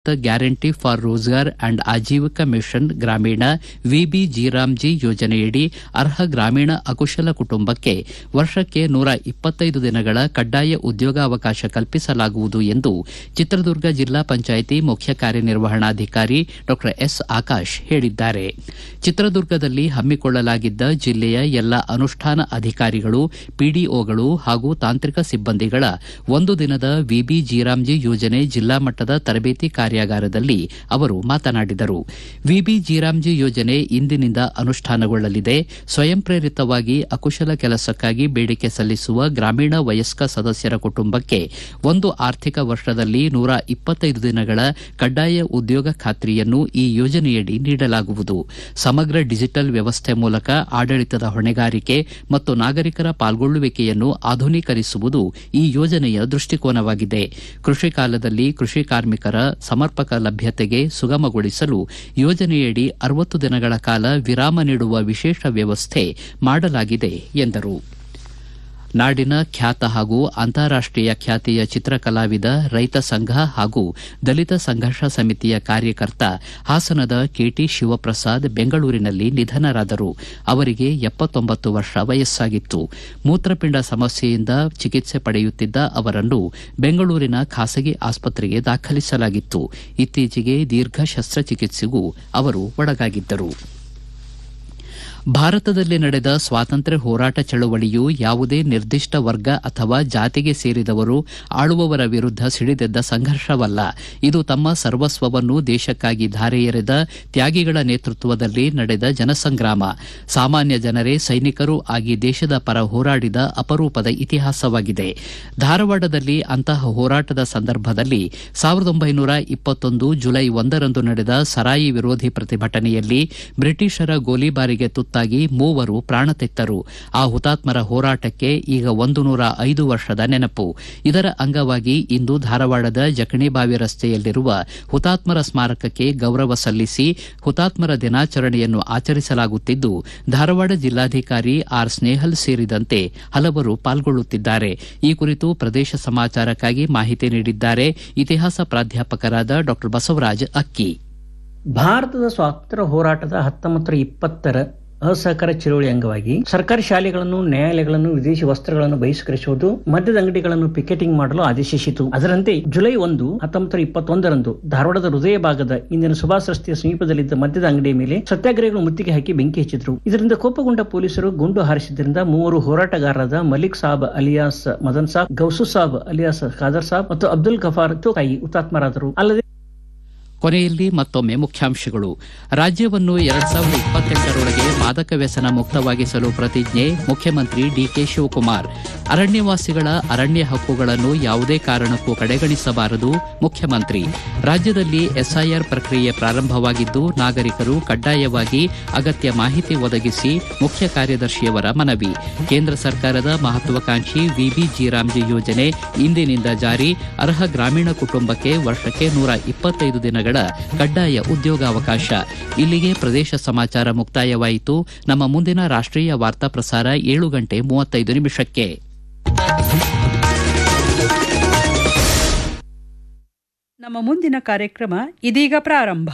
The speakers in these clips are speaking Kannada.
guarantee for Rozgar and Ajeevika mission Gramin VB G RAM G ಯೋಜನೆಯಡಿ ಅರ್ಹ ಗ್ರಾಮೀಣ ಅಕುಶಲ ಕುಟುಂಬಕ್ಕೆ ವರ್ಷಕ್ಕೆ ನೂರ ಇಪ್ಪತ್ತೈದು ದಿನಗಳ ಕಡ್ಡಾಯ ಉದ್ಯೋಗಾವಕಾಶ ಕಲ್ಪಿಸಲಾಗುವುದು ಎಂದು ಚಿತ್ರದುರ್ಗ ಜಿಲ್ಲಾ ಪಂಚಾಯಿತಿ ಮುಖ್ಯ ಕಾರ್ಯನಿರ್ವಹಣಾಧಿಕಾರಿ ಡಾ ಎಸ್ ಆಕಾಶ್ ಹೇಳಿದ್ದಾರೆ ಚಿತ್ರದುರ್ಗದಲ್ಲಿ ಹಮ್ಮಿಕೊಳ್ಳಲಾಗಿದ್ದ ಜಿಲ್ಲೆಯ ಎಲ್ಲ ಅನುಷ್ಠಾನ ಅಧಿಕಾರಿಗಳು ಪಿಡಿಒಗಳು ಹಾಗೂ ತಾಂತ್ರಿಕ ಸಿಬ್ಬಂದಿಗಳ ಒಂದು ದಿನದ ವಿಬಿ ಜೀರಾಮ್ಜಿ ಯೋಜನೆ ಜಿಲ್ಲಾ ಮಟ್ಟದ ತರಬೇತಿ ಕಾರ್ಯಾಗಾರದಲ್ಲಿ ಅವರು ಮಾತನಾಡಿದರು ವಿಬಿ ಜೀರಾಮ್ಜಿ ಯೋಜನೆ ಇಂದಿನಿಂದ ಅನುಷ್ಠಾನಗೊಳ್ಳಲಿದೆ ಸ್ವಯಂ ಪ್ರೇರಿತವಾಗಿ ಅಕುಶಲ ಕೆಲಸಕ್ಕಾಗಿ ಬೇಡಿಕೆ ಸಲ್ಲಿಸುವ ಗ್ರಾಮೀಣ ವಯಸ್ಕ ಸದಸ್ಯರ ಕುಟುಂಬಕ್ಕೆ ಒಂದು ಆರ್ಥಿಕ ವರ್ಷದಲ್ಲಿ ನೂರ ಇಪ್ಪತ್ತೈದು ದಿನಗಳ ಕಡ್ಡಾಯ ಉದ್ಯೋಗ ಖಾತ್ರಿಯನ್ನು ಈ ಯೋಜನೆಯಡಿ ನೀಡಲಾಗುವುದು ಸಮಗ್ರ ಡಿಜಿಟಲ್ ವ್ಯವಸ್ಥೆ ಮೂಲಕ ಆಡಳಿತದ ಹೊಣೆಗಾರಿಕೆ ಮತ್ತು ನಾಗರಿಕರ ಪಾಲ್ಗೊಳ್ಳುವಿಕೆಯನ್ನು ಆಧುನೀಕರಿಸುವುದು ಈ ಯೋಜನೆಯ ದೃಷ್ಟಿಕೋನವಾಗಿದೆ ಕೃಷಿ ಕಾಲದಲ್ಲಿ ಕೃಷಿ ಕಾರ್ಮಿಕರ ಸಮರ್ಪಕ ಲಭ್ಯತೆಗೆ ಸುಗಮಗೊಳಿಸಲು ಯೋಜನೆಯಡಿ ಅರವತ್ತು ದಿನಗಳ ಕಾಲ ವಿರಾಮ ನೀಡುವ ವಿಶೇಷ ವ್ಯವಸ್ಥೆ ಮಾಡಲಾಗಿದೆ ಎಂದರು ನಾಡಿನ ಖ್ಯಾತ ಹಾಗೂ ಅಂತಾರಾಷ್ಟೀಯ ಖ್ಯಾತಿಯ ಚಿತ್ರಕಲಾವಿದ ರೈತ ಸಂಘ ಹಾಗೂ ದಲಿತ ಸಂಘರ್ಷ ಸಮಿತಿಯ ಕಾರ್ಯಕರ್ತ ಹಾಸನದ ಕೆಟಿ ಶಿವಪ್ರಸಾದ್ ಬೆಂಗಳೂರಿನಲ್ಲಿ ನಿಧನರಾದರು ಅವರಿಗೆ ಎಪ್ಪತ್ತೊಂಬತ್ತು ವರ್ಷ ವಯಸ್ಸಾಗಿತ್ತು ಮೂತ್ರಪಿಂಡ ಸಮಸ್ಯೆಯಿಂದ ಚಿಕಿತ್ಸೆ ಪಡೆಯುತ್ತಿದ್ದ ಅವರನ್ನು ಬೆಂಗಳೂರಿನ ಖಾಸಗಿ ಆಸ್ಪತ್ರೆಗೆ ದಾಖಲಿಸಲಾಗಿತ್ತು ಇತ್ತೀಚೆಗೆ ದೀರ್ಘ ಶಸ್ತ್ರಚಿಕಿತ್ಸೆಗೂ ಅವರು ಒಳಗಾಗಿದ್ದರು ಭಾರತದಲ್ಲಿ ನಡೆದ ಸ್ವಾತಂತ್ರ್ಯ ಹೋರಾಟ ಚಳವಳಿಯು ಯಾವುದೇ ನಿರ್ದಿಷ್ಟ ವರ್ಗ ಅಥವಾ ಜಾತಿಗೆ ಸೇರಿದವರು ಆಳುವವರ ವಿರುದ್ಧ ಸಿಡಿದೆದ್ದ ಸಂಘರ್ಷವಲ್ಲ ಇದು ತಮ್ಮ ಸರ್ವಸ್ವವನ್ನು ದೇಶಕ್ಕಾಗಿ ಧಾರೆ ಎರೆದ ತ್ಯಾಗಿಗಳ ನೇತೃತ್ವದಲ್ಲಿ ನಡೆದ ಜನಸಂಗ್ರಾಮ ಸಾಮಾನ್ಯ ಜನರೇ ಸೈನಿಕರೂ ಆಗಿ ದೇಶದ ಪರ ಹೋರಾಡಿದ ಅಪರೂಪದ ಇತಿಹಾಸವಾಗಿದೆ ಧಾರವಾಡದಲ್ಲಿ ಅಂತಹ ಹೋರಾಟದ ಸಂದರ್ಭದಲ್ಲಿ ಸಾವಿರದ ಒಂಬೈನೂರ ಇಪ್ಪತ್ತೊಂದು ಜುಲೈ ಒಂದರಂದು ನಡೆದ ಸರಾಯಿ ವಿರೋಧಿ ಪ್ರತಿಭಟನೆಯಲ್ಲಿ ಬ್ರಿಟಿಷರ ಗೋಲಿಬಾರಿಗೆ ತುತ್ತಾಗಿ ಮೂವರು ಪ್ರಾಣ ತೆತ್ತರು ಆ ಹುತಾತ್ಮರ ಹೋರಾಟಕ್ಕೆ ಈಗ ಒಂದು ನೂರ ಐದು ವರ್ಷದ ನೆನಪು ಇದರ ಅಂಗವಾಗಿ ಇಂದು ಧಾರವಾಡದ ಜಕಣಿಬಾವಿ ರಸ್ತೆಯಲ್ಲಿರುವ ಹುತಾತ್ಮರ ಸ್ಮಾರಕಕ್ಕೆ ಗೌರವ ಸಲ್ಲಿಸಿ ಹುತಾತ್ಮರ ದಿನಾಚರಣೆಯನ್ನು ಆಚರಿಸಲಾಗುತ್ತಿದ್ದು ಧಾರವಾಡ ಜಿಲ್ಲಾಧಿಕಾರಿ ಆರ್ ಸ್ನೇಹಲ್ ಸೇರಿದಂತೆ ಹಲವರು ಪಾಲ್ಗೊಳ್ಳುತ್ತಿದ್ದಾರೆ ಈ ಕುರಿತು ಪ್ರದೇಶ ಸಮಾಚಾರಕ್ಕಾಗಿ ಮಾಹಿತಿ ನೀಡಿದ್ದಾರೆ ಇತಿಹಾಸ ಪ್ರಾಧ್ಯಾಪಕರಾದ ಡಾ ಬಸವರಾಜ ಅಕ್ಕಿ ಭಾರತದ ಸ್ವಾತಂತ್ರ್ಯ ಹೋರಾಟದ ಹತ್ತೊಂಬತ್ತರ ಇಪ್ಪತ್ತರ ಅಸಹಕಾರ ಚಳುವಳಿ ಅಂಗವಾಗಿ ಸರ್ಕಾರಿ ಶಾಲೆಗಳನ್ನು ನ್ಯಾಯಾಲಯಗಳನ್ನು ವಿದೇಶಿ ವಸ್ತ್ರಗಳನ್ನು ಬಹಿಷ್ಕರಿಸುವುದು ಮದ್ಯದ ಅಂಗಡಿಗಳನ್ನು ಪಿಕೆಟಿಂಗ್ ಮಾಡಲು ಆದೇಶಿಸಿತು ಅದರಂತೆ ಜುಲೈ ಒಂದು ಹತ್ತೊಂಬತ್ತರ ಇಪ್ಪತ್ತೊಂದರಂದು ಧಾರವಾಡದ ಹೃದಯ ಭಾಗದ ಇಂದಿನ ಸುಭಾಷ್ ರಸ್ತೆಯ ಸಮೀಪದಲ್ಲಿದ್ದ ಮದ್ಯದ ಅಂಗಡಿಯ ಮೇಲೆ ಸತ್ಯಾಗ್ರಹಿಗಳು ಮುತ್ತಿಗೆ ಹಾಕಿ ಬೆಂಕಿ ಹಚ್ಚಿದ್ರು ಇದರಿಂದ ಕೋಪಗೊಂಡ ಪೊಲೀಸರು ಗುಂಡು ಹಾರಿಸಿದ್ದರಿಂದ ಮೂವರು ಹೋರಾಟಗಾರರಾದ ಮಲಿಕ್ ಸಾಬ್ ಅಲಿಯಾಸ್ ಮದನ್ ಸಾಬ್ ಗೌಸು ಸಾಬ್ ಅಲಿಯಾಸ್ ಖಾದರ್ ಸಾಬ್ ಮತ್ತು ಅಬ್ದುಲ್ ಗಫಾರ್ ಚೋಕಾಯಿ ಹುತಾತ್ಮರಾದರು ಅಲ್ಲದೆ ಕೊನೆಯಲ್ಲಿ ಮತ್ತೊಮ್ಮೆ ಮುಖ್ಯಾಂಶಗಳು ರಾಜ್ಯವನ್ನು ಎರಡ್ ಸಾವಿರದ ಇಪ್ಪತ್ತೆಂಟರೊಳಗೆ ಮಾದಕ ವ್ಯಸನ ಮುಕ್ತವಾಗಿಸಲು ಪ್ರತಿಜ್ಞೆ ಮುಖ್ಯಮಂತ್ರಿ ಡಿಕೆ ಶಿವಕುಮಾರ್ ಅರಣ್ಯವಾಸಿಗಳ ಅರಣ್ಯ ಹಕ್ಕುಗಳನ್ನು ಯಾವುದೇ ಕಾರಣಕ್ಕೂ ಕಡೆಗಣಿಸಬಾರದು ಮುಖ್ಯಮಂತ್ರಿ ರಾಜ್ಯದಲ್ಲಿ ಎಸ್ಐಆರ್ ಪ್ರಕ್ರಿಯೆ ಪ್ರಾರಂಭವಾಗಿದ್ದು ನಾಗರಿಕರು ಕಡ್ಡಾಯವಾಗಿ ಅಗತ್ಯ ಮಾಹಿತಿ ಒದಗಿಸಿ ಮುಖ್ಯ ಕಾರ್ಯದರ್ಶಿಯವರ ಮನವಿ ಕೇಂದ್ರ ಸರ್ಕಾರದ ಮಹತ್ವಾಕಾಂಕ್ಷಿ ವಿಬಿ ಜೀರಾಮ್ಜಿ ಯೋಜನೆ ಇಂದಿನಿಂದ ಜಾರಿ ಅರ್ಹ ಗ್ರಾಮೀಣ ಕುಟುಂಬಕ್ಕೆ ವರ್ಷಕ್ಕೆ ನೂರ ಇಪ್ಪತ್ತೈದು ದಿನಗಳ ಕಡ್ಡಾಯ ಉದ್ಯೋಗಾವಕಾಶ ಇಲ್ಲಿಗೆ ಪ್ರದೇಶ ಸಮಾಚಾರ ಮುಕ್ತಾಯವಾಯಿತು ನಮ್ಮ ಮುಂದಿನ ರಾಷ್ಟೀಯ ವಾರ್ತಾ ಪ್ರಸಾರ ಏಳು ಗಂಟೆ ಮೂವತ್ತೈದು ನಿಮಿಷಕ್ಕೆ ನಮ್ಮ ಮುಂದಿನ ಕಾರ್ಯಕ್ರಮ ಇದೀಗ ಪ್ರಾರಂಭ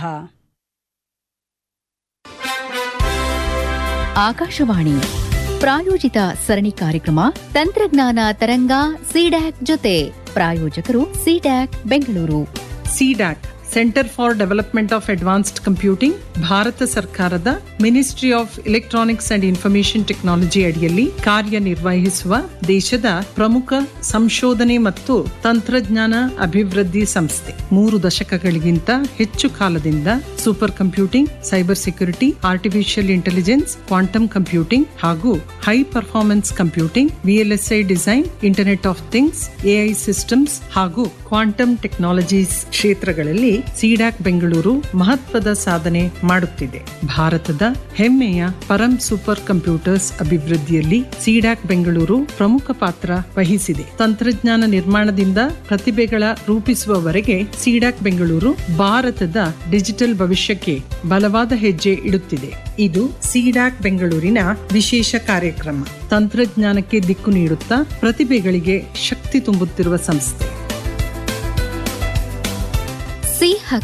ಆಕಾಶವಾಣಿ ಪ್ರಾಯೋಜಿತ ಸರಣಿ ಕಾರ್ಯಕ್ರಮ ತಂತ್ರಜ್ಞಾನ ತರಂಗ ಸಿಡ್ಯಾಕ್ ಜೊತೆ ಪ್ರಾಯೋಜಕರು CDAC Bengaluru CDAC centre for development of advanced computing Bharat ಸರ್ಕಾರದ ministry of electronics and information technology ಅಡಿಯಲ್ಲಿ ಕಾರ್ಯನಿರ್ವಹಿಸುವ ದೇಶದ ಪ್ರಮುಖ ಸಂಶೋಧನೆ ಮತ್ತು ತಂತ್ರಜ್ಞಾನ ಅಭಿವೃದ್ಧಿ ಸಂಸ್ಥೆ ಮೂರು ದಶಕಗಳಿಗಿಂತ ಹೆಚ್ಚು ಕಾಲದಿಂದ super computing cyber security artificial intelligence quantum computing ಹಾಗೂ high performance computing VLSI design internet of things AI systems ಹಾಗೂ ಕ್ವಾಂಟಮ್ ಟೆಕ್ನಾಲಜೀಸ್ ಕ್ಷೇತ್ರಗಳಲ್ಲಿ ಸಿಡಾಕ್ ಬೆಂಗಳೂರು ಮಹತ್ವದ ಸಾಧನೆ ಮಾಡುತ್ತಿದೆ ಭಾರತದ ಹೆಮ್ಮೆಯ ಪರಂ ಸೂಪರ್ ಕಂಪ್ಯೂಟರ್ಸ್ ಅಭಿವೃದ್ಧಿಯಲ್ಲಿ ಸಿಡಾಕ್ ಬೆಂಗಳೂರು ಪ್ರಮುಖ ಪಾತ್ರ ವಹಿಸಿದೆ ತಂತ್ರಜ್ಞಾನ ನಿರ್ಮಾಣದಿಂದ ಪ್ರತಿಭೆಗಳ ರೂಪಿಸುವವರೆಗೆ ಸಿಡಾಕ್ ಬೆಂಗಳೂರು ಭಾರತದ ಡಿಜಿಟಲ್ ಭವಿಷ್ಯಕ್ಕೆ ಬಲವಾದ ಹೆಜ್ಜೆ ಇಡುತ್ತಿದೆ ಇದು ಸಿಡಾಕ್ ಬೆಂಗಳೂರಿನ ವಿಶೇಷ ಕಾರ್ಯಕ್ರಮ ತಂತ್ರಜ್ಞಾನಕ್ಕೆ ದಿಕ್ಕು ನೀಡುತ್ತಾ ಪ್ರತಿಭೆಗಳಿಗೆ ಶಕ್ತಿ ತುಂಬುತ್ತಿರುವ ಸಂಸ್ಥೆ ಸಿಹ